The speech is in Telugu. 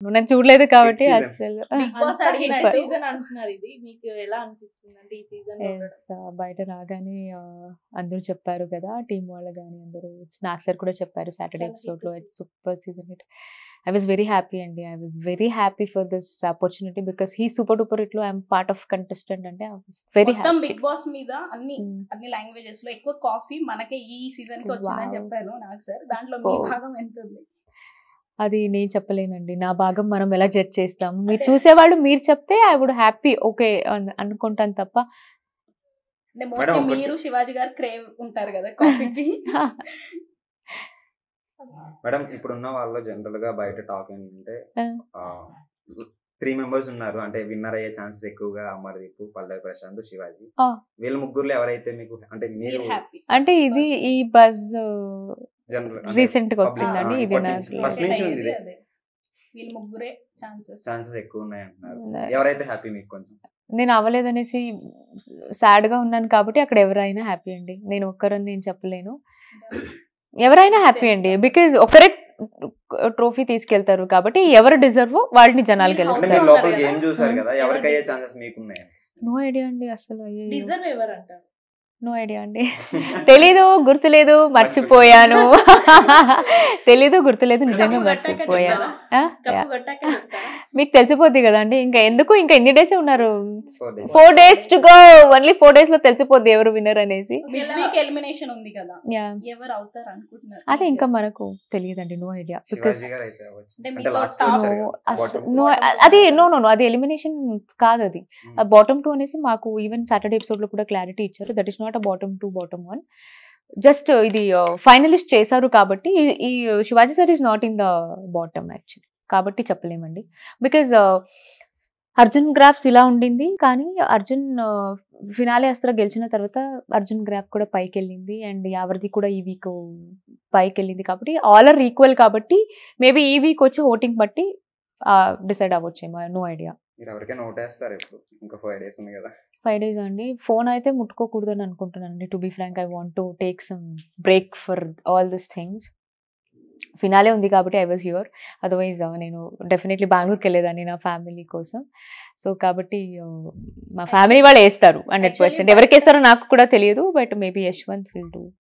నేను చూడలేదు కాబట్టి season. అసలు బిగ్ బాస్ అంతా అడిగిన hit season అంటున్నారు ఇది మీకు ఎలా అనిపిస్తుంది అంటే ఈ సీజన్ Yes, ఆ, బయట రాగానే ఆ, అందరూ చెప్పారు కదా టీం వాళ్ళు కానీ అందరూ స్నాక్ సార్ కూడా చెప్పారు సాటర్డే చాలా ఎపిసోడ్ లో hit it's super season hit I was very happy అండి I was very happy for this opportunity because he super duper it లో ఐఎమ్ పార్ట్ ఆఫ్ కంటెస్టెంట్ అంటే ఐ వాస్ వెరీ మొత్తం హ్యాపీ బిగ్ బాస్ మీద అన్ని అన్ని లాంగ్వేజెస్ లో ఎక్కువ కాఫీ మనకే ఈ సీజన్ కి వచ్చిందని Wow. చెప్పాను నాకు సార్ దాంట్లో మీ Superb. భాగం ఎంత ఉంది అది నేను చెప్పలేనండి నా భాగం మనం ఎలా జడ్జ్ చేస్తాం మీరు అంటే- చూసేవాళ్ళు మీరు చెప్తే ఐ వుడ్ హ్యాపీ ఓకే అనుకుంటాను తప్ప అంటే మేడం, మోస్ట్లీ ఒకటి- మీరు శివాజీ గారు క్రేవ్ ఉంటారు కదా కాఫీకి మేడం ఇప్పుడున్న వాళ్ళు జనరల్ గా బయట టాక్ ఏంటంటే ఆ. త్రీ మెంబర్స్ ఉన్నారు అంటే విన్నర్ అయ్యే ఛాన్సెస్ ఎక్కువగా అమర్దీప్ పల్లవి ప్రశాంత్ శివాజీ ఆ. వీళ్ళ ముగ్గురులో ఎవరైతే మీకు అంటే మీరు మీరు హ్యాపీ అంటే ఇది ఈ బజ్ జనరల్ రీసెంట్ గా public- వచ్చిందండి ఆ, ఇది ఇప్పటి నాకు నుంచి- first నుంచి ఉంది ఇది. వీళ్ళు ముగ్గురే ఛాన్సెస్ ఛాన్సెస్ ఎక్కువ ఉన్నాయి అంటున్నారు ఉన్నాయి. ఎవరైతే హ్యాపీ మీకు కొంచెం నేను అవ్వలేదనేసి సాడ్ గా ఉన్నాను కాబట్టి అక్కడ ఎవరైనా హ్యాపీ అండి నేను ఒక్కరని నేను చెప్పలేను ఎవరైనా హ్యాపీ అండి బికాజ్ ఒకరే ట్రోఫీ తీసుకెళ్తారు కాబట్టి ఎవరు డిజర్వ్ వాడిని జనాలు మీరు అంటే గెలుస్తారు మీరు ఉన్నారు లోపల కదా. గేమ్ చూసారు Hmm. కదా ఎవరికి అయ్యే ఛాన్సెస్ మీకు ఉన్నాయి నో ఐడియా అండి అసలు డిజర్వ్ ఎవరు అంటారు నో ఐడియా అండి తెలీదు గుర్తులేదు మర్చిపోయాను తెలీదు గుర్తులేదు నిజంగా కప్పు కట్టాక మర్చిపోయాను చెప్తారా? ఆ? Cup Yeah. కొట్టాక చెప్తారా మీకు తెలిసిపోద్ది కదండి ఇంకా ఎందుకు ఇంకా ఎన్ని డేస్ ఉన్నారు Four days. Four days to go only four days లో తెలిసిపోద్ది ఎవరు విన్నర్ అనేసి మిడ్ వీక్ ఎలిమినేషన్ ఉంది కదా Yeah. ఎవరు అవుతారు అనుకుంటున్నారు అదే ఇంకా మనకు తెలియదండి నో ఐడియా బికాస్ శివాజీ గారు అయితే అవ్వచ్చు. అంటే అంటే మీతో లాస్ట్ top- వచ్చారు నో కదా, bottom. నో bottom అది two. నో నో నో అది ఎలిమినేషన్ కాదు అది Hmm. బాటమ్ టూ అనేసి మాకు ఈవెన్ సాటర్డే ఎపిసోడ్ లో కూడా క్లారిటీ ఇచ్చారు that is not a bottom two bottom one just ఇది ఫైనలిస్ట్ చేశారు కాబట్టి ఈ- ఈ Shivaji sir is not in the bottom actually కాబట్టి చెప్పలేమండి బికాజ్ అర్జున్ గ్రాఫ్స్ ఇలా ఉండింది కానీ అర్జున్ ఫినాలే అస్త్ర గెలిచిన తర్వాత అర్జున్ గ్రాఫ్ కూడా పైకి వెళ్ళింది అండ్ యావరిది కూడా ఈ వీక్ పైకి వెళ్ళింది కాబట్టి ఆల్ ఆర్ ఈక్వల్ కాబట్టి మేబీ ఈ వీక్ వచ్చి ఓటింగ్ బట్టి డిసైడ్ అవ్వచ్చేమో నో ఐడియా మీరు ఎవరికైనా ఓటేస్తారు ఇప్పుడు ఇంకా ఫైవ్ డేస్ ఉంది కదా ఫైవ్ డేస్ అండి ఫోన్ అయితే ముట్టుకోకూడదని అనుకుంటున్నానండి to be frank I want to take some break for all this things finale ఉంది కాబట్టి ఐ వాజ్ హియర్ అదర్వైజ్ నేను డెఫినెట్లీ బెంగళూరుకి వెళ్ళేదాన్ని నా ఫ్యామిలీ కోసం సో కాబట్టి uh, మా ఫ్యామిలీ వాళ్ళు వేస్తారు హండ్రెడ్ పర్సెంట్ ఎవరికి వేస్తారో నాకు కూడా తెలియదు but maybe Yashwant will do